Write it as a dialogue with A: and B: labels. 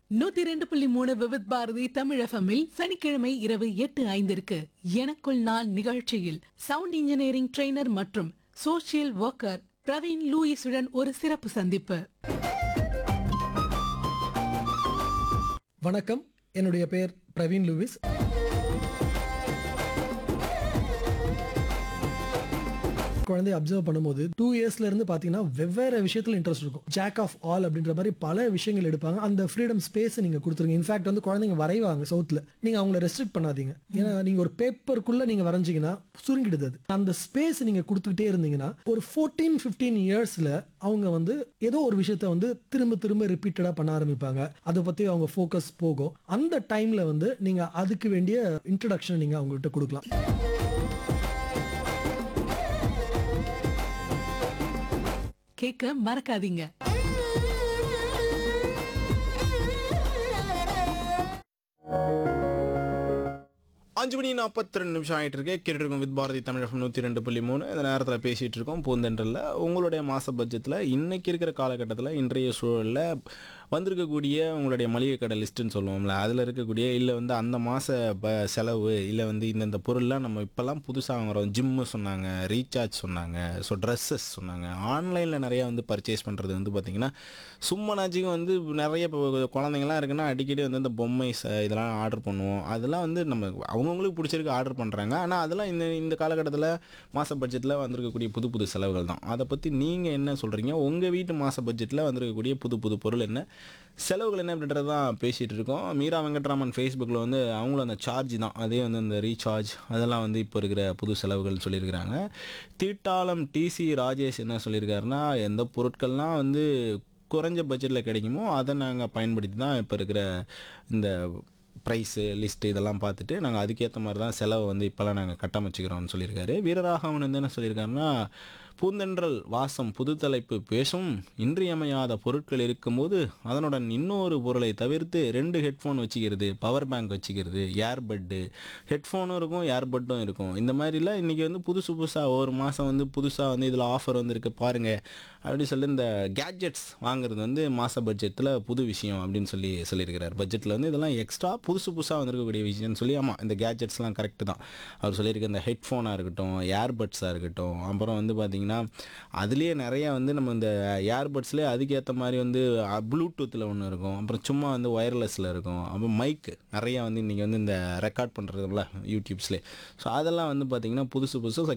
A: நூத்தி ரெண்டு புள்ளி மூணு விவித் பாரதி தமிழகமில் சனிக்கிழமை இரவு எட்டு ஐந்திற்கு எனக்குள் நான் நிகழ்ச்சியில் சவுண்ட் இன்ஜினியரிங் ட்ரெய்னர் மற்றும் சோஷியல் ஒர்க்கர் பிரவீன் லூயிஸுடன் ஒரு சிறப்பு சந்திப்பு
B: வணக்கம் என்னுடைய பெயர் பிரவீன் லூவிஸ் குழந்தைய அப்சர்வ் பண்ணும்போது டூ இயர்ஸ்ல இருந்து பாத்தீங்கன்னா வெவ்வேறு விஷயத்துல இன்ட்ரெஸ்ட் இருக்கும் ஜாக் ஆஃப் ஆல் அப்படின்ற மாதிரி பல விஷயங்கள் எடுப்பாங்க அந்த ஃப்ரீடம் ஸ்பேஸ் நீங்க கொடுத்துருங்க இன்ஃபேக்ட் வந்து குழந்தைங்க வரைவாங்க சவுத்துல நீங்க அவங்கள ரெஸ்ட்ரிக்ட் பண்ணாதீங்க ஏன்னா நீங்க ஒரு பேப்பருக்குள்ள நீங்க வரைஞ்சீங்கன்னா சுருங்கிடுது அது அந்த ஸ்பேஸ் நீங்க கொடுத்துக்கிட்டே இருந்தீங்கன்னா ஒரு ஃபோர்டீன் ஃபிஃப்டீன் இயர்ஸ்ல அவங்க வந்து ஏதோ ஒரு விஷயத்த வந்து திரும்ப திரும்ப ரிப்பீட்டடா பண்ண ஆரம்பிப்பாங்க அதை பத்தி அவங்க ஃபோக்கஸ் போகும் அந்த டைம்ல வந்து நீங்க அதுக்கு வேண்டிய இன்ட்ரடக்ஷன் நீங்க அவங்ககிட்ட கொடுக்கலாம்
A: கேட்க மறக்காதீங்க
C: அஞ்சு மணி நாற்பத்தி ரெண்டு நிமிஷம் ஆகிட்டு இருக்கு கேட்டு இருக்கோம் வித் பாரதி தமிழகம் நூற்றி ரெண்டு புள்ளி மூணு இந்த நேரத்தில் பேசிகிட்டு இருக்கோம் பூந்தென்றலில் உங்களுடைய மாத பட்ஜெட்டில் இன்னைக்கு இருக்கிற காலகட்டத்தில் இன்றைய சூழலில் வந்திருக்கக்கூடிய உங்களுடைய மளிகை கடை லிஸ்ட்டுன்னு சொல்லுவோம்ல அதில் இருக்கக்கூடிய இல்லை வந்து அந்த மாத ப செலவு இல்லை வந்து இந்தந்த பொருள்லாம் நம்ம இப்போல்லாம் புதுசாக வாங்குறோம் ஜிம்மு சொன்னாங்க ரீசார்ஜ் சொன்னாங்க ஸோ ட்ரெஸ்ஸஸ் சொன்னாங்க ஆன்லைனில் நிறைய வந்து பர்ச்சேஸ் பண்ணுறது வந்து பார்த்திங்கன்னா சும்மானாச்சுக்கும் வந்து நிறைய இப்போ குழந்தைங்கலாம் இருக்குன்னா அடிக்கடி வந்து இந்த பொம்மை ச- இதெல்லாம் ஆர்டர் பண்ணுவோம் அதெல்லாம் வந்து நம்ம அவங்கவுங்களுக்கு பிடிச்சிருக்கு ஆர்டர் பண்ணுறாங்க ஆனால் அதெல்லாம் இந்த இந்த காலகட்டத்தில் மாத பட்ஜெட்டில் வந்திருக்கக்கூடிய புது புது செலவுகள் தான் அதை பற்றி நீங்கள் என்ன சொல்கிறீங்க உங்கள் வீட்டு மாத பட்ஜெட்டில் வந்திருக்கக்கூடிய புது புது பொருள் என்ன செலவுகள் என்ன அப்படின்றது தான் பேசிகிட்டு இருக்கோம் மீரா வெங்கட்ராமன் ஃபேஸ்புக்கில் வந்து அவங்களும் அந்த சார்ஜ் தான் அதே வந்து இந்த ரீசார்ஜ் அதெல்லாம் வந்து இப்போ இருக்கிற புது செலவுகள் சொல்லியிருக்கிறாங்க தீட்டாளம் டிசி ராஜேஷ் என்ன சொல்லியிருக்காருன்னா எந்த பொருட்கள்லாம் வந்து குறைஞ்ச பட்ஜெட்டில் கிடைக்குமோ அதை நாங்கள் பயன்படுத்தி தான் இப்போ இருக்கிற இந்த ப்ரைஸு லிஸ்ட்டு இதெல்லாம் பார்த்துட்டு நாங்கள் அதுக்கேற்ற மாதிரி தான் செலவை வந்து இப்போல்லாம் நாங்கள் கட்டமைச்சிக்கிறோம்னு சொல்லியிருக்காரு வீரராகவன் வந்து என்ன சொல்லியிருக்காருன்னா பூந்தென்றல் வாசம் புது தலைப்பு பேசும் இன்றியமையாத பொருட்கள் இருக்கும்போது அதனுடன் இன்னொரு பொருளை தவிர்த்து ரெண்டு ஹெட்ஃபோன் வச்சுக்கிறது பவர் பேங்க் வச்சுக்கிறது ஏர்பட்டு ஹெட்ஃபோனும் இருக்கும் ஏர்பட்டும் இருக்கும் இந்த மாதிரிலாம் இன்றைக்கி வந்து புதுசு புதுசாக ஒரு மாதம் வந்து புதுசாக வந்து இதில் ஆஃபர் வந்திருக்கு பாருங்கள் அப்படின்னு சொல்லி இந்த கேட்ஜெட்ஸ் வாங்குறது வந்து மாத பட்ஜெட்டில் புது விஷயம் அப்படின்னு சொல்லி சொல்லியிருக்கிறார் பட்ஜெட்டில் வந்து இதெல்லாம் எக்ஸ்ட்ரா புதுசு புதுசாக வந்திருக்கக்கூடிய விஷயம்னு சொல்லி ஆமாம் இந்த கேட்ஜெட்ஸ்லாம் கரெக்டு தான் அவர் சொல்லியிருக்க இந்த ஹெட்ஃபோனாக இருக்கட்டும் ஏர்பட்ஸாக இருக்கட்டும் அப்புறம் வந்து பார்த்திங்கன்னா அதுலேயே நிறையா வந்து நம்ம இந்த ஏர்பட்ஸ்லேயே அதுக்கேற்ற மாதிரி வந்து ப்ளூடூத்தில் ஒன்று இருக்கும் அப்புறம் சும்மா வந்து ஒயர்லெஸில் இருக்கும் அப்புறம் மைக்கு நிறையா வந்து இன்றைக்கி வந்து இந்த ரெக்கார்ட் பண்ணுறதுல யூடியூப்ஸ்லேயே ஸோ அதெல்லாம் வந்து பார்த்திங்கன்னா புதுசு புதுசு